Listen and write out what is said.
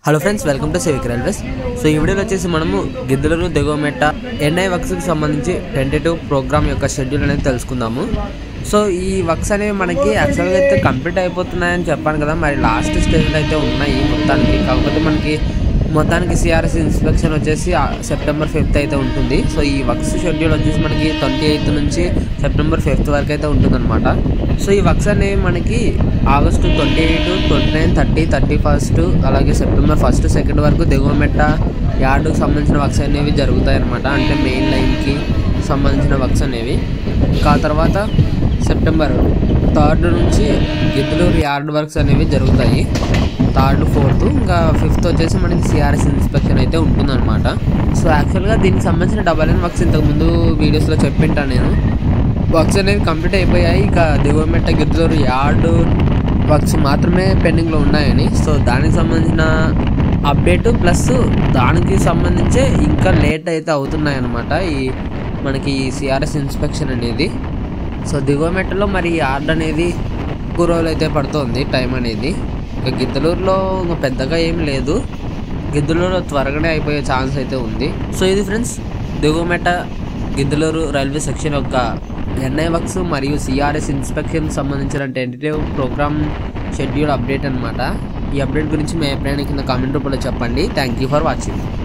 hello friends welcome to సేవిక్ railways so ఈ వీడియోలో వచ్చేసి మనము గిద్దలూరు దిగువమెట్ట ఎన్ఐ వర్క్స్కి సంబంధించి టెంటేటివ్ ప్రోగ్రామ్ యొక్క షెడ్యూల్ అనేది తెలుసుకుందాము సో ఈ వర్క్స్ అనేవి మనకి యాక్చువల్గా అయితే కంప్లీట్ అయిపోతున్నాయని చెప్పాను కదా మరి లాస్ట్ స్టేజ్లో అయితే ఉన్నాయి మొత్తానికి కాకపోతే మనకి మొత్తానికి సిఆర్ఎస్ ఇన్స్పెక్షన్ వచ్చేసి ఆ సెప్టెంబర్ ఫిఫ్త్ అయితే ఉంటుంది సో ఈ వర్క్స్ షెడ్యూల్ వచ్చేసి మనకి ట్వంటీ ఎయిత్ నుంచి సెప్టెంబర్ ఫిఫ్త్ వరకు అయితే ఉంటుందన్నమాట సో ఈ వర్క్స్ అనేవి మనకి August twenty eight twenty nine thirty thirty first అలాగే సెప్టెంబర్ ఫస్ట్ సెకండ్ వరకు దిగువమెట్ట యార్డుకు సంబంధించిన వర్క్స్ అనేవి జరుగుతాయి అనమాట అంటే మెయిన్ లైన్కి సంబంధించిన వర్క్స్ అనేవి ఇంకా ఆ తర్వాత సెప్టెంబర్ థర్డ్ నుంచి గిద్దలూరు యార్డ్ వర్క్స్ అనేవి జరుగుతాయి థర్డ్ ఫోర్త్ ఇంకా ఫిఫ్త్ వచ్చేసి మనకి సిఆర్ఎస్ ఇన్స్పెక్షన్ అయితే ఉంటుందన్నమాట సో యాక్చువల్గా దీనికి సంబంధించిన డబల్ ఎన్ వర్క్స్ ఇంతకుముందు వీడియోస్లో చెప్పింటాను నేను వర్క్స్ అనేవి కంప్లీట్ అయిపోయాయి ఇక దిగువమెట్ట గిద్దలూరు యార్డ్ వర్క్స్ మాత్రమే పెండింగ్లో ఉన్నాయని సో దానికి సంబంధించిన అప్డేట్ ప్లస్ దానికి సంబంధించే ఇంకా లేట్ అయితే అవుతున్నాయి అన్నమాట ఈ మనకి ఈ సిఆర్ఎస్ ఇన్స్పెక్షన్ అనేది సో దిగువ మెట్టలో మరి యార్డ్ అనేది ఎక్కువ రోజులు అయితే పడుతుంది టైం అనేది ఇక గిద్దలూరులో ఇంకా పెద్దగా ఏం లేదు గిద్దలూరులో త్వరగానే అయిపోయే ఛాన్స్ అయితే ఉంది సో ఇది friends Diguvametta Giddalur railway section యొక్క ఎన్ఐ వర్క్స్ మరియు సిఆర్ఎస్ ఇన్స్పెక్షన్ సంబంధించిన టెంటేటివ్ ప్రోగ్రామ్ షెడ్యూల్ అప్డేట్ అనమాట ఈ అప్డేట్ గురించి మీ అభిప్రాయాన్ని కింద కామెంట్ రూపంలో చెప్పండి థ్యాంక్ యూ ఫర్ వాచింగ్